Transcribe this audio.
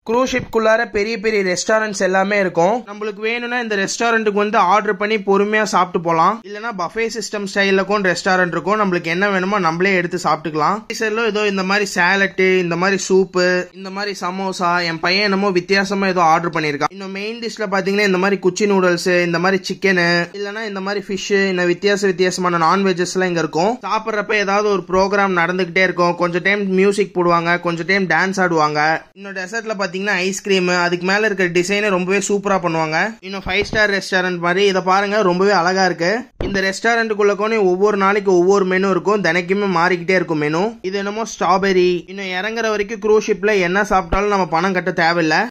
cruise ஷிப்குள்ளார பெரிய பெரிய restaurants எல்லாமே இருக்கும் நம்மளுக்கு வேணும்னா இந்த ரெஸ்டாரண்ட்டுக்கு வந்து ஆர்டர் பண்ணி பொறுமையா சாப்பிட்டு போலாம் இல்லனா பஃபே சிஸ்டம் ஸ்டைல்ல கூட ரெஸ்டாரண்ட் இருக்கும் நம்மளுக்கு என்ன வேணுமோ நம்மளே எடுத்து சாப்பிட்டுக்கலாம் சைடுல ஏதோ இந்த மாதிரி சேலட்டு இந்த மாதிரி சூப்பு இந்த மாதிரி சமோசா என் பையன் என்னமோ வித்தியாசமா ஏதோ ஆர்டர் பண்ணிருக்கான் இன்னும் மெயின் டிஷ்ல பாத்தீங்கன்னா இந்த மாதிரி குச்சி நூடுல்ஸ் இந்த மாதிரி சிக்கனு இல்லனா இந்த மாதிரி ஃபிஷ் இந்த வித்தியாச வித்தியாசமான நான்வெஜஸ் எல்லாம் இங்க இருக்கும் சாப்பிட்றப்ப ஏதாவது ஒரு ப்ரோக்ராம் நடந்துகிட்டே இருக்கும் கொஞ்சம் டைம் மியூசிக் போடுவாங்க கொஞ்சம் டைம் டான்ஸ் ஆடுவாங்க இன்னும் டெசர்ட்ல பாத்தீங்கன்னா ஐஸ்கிரீம் அதுக்கு மேல இருக்கிற டிசைனை ரொம்பவே சூப்பரா பண்ணுவாங்க இன்னும் ஃபைவ் ஸ்டார் ரெஸ்டாரண்ட் மாதிரி இதை பாருங்க ரொம்பவே அழகா இருக்கு இந்த ரெஸ்டாரண்ட்டுக்குள்ள கூட ஒவ்வொரு நாளைக்கு ஒவ்வொரு மெனு இருக்கும் தினைக்குமே மாறிக்கிட்டே இருக்கும் மெனு இது என்னமோ ஸ்ட்ராபெரி இன்னும் இறங்குற வரைக்கும் க்ரூஸ் ஷிப்ல என்ன சாப்பிட்டாலும் நம்ம பணம் கட்ட தேவையில்ல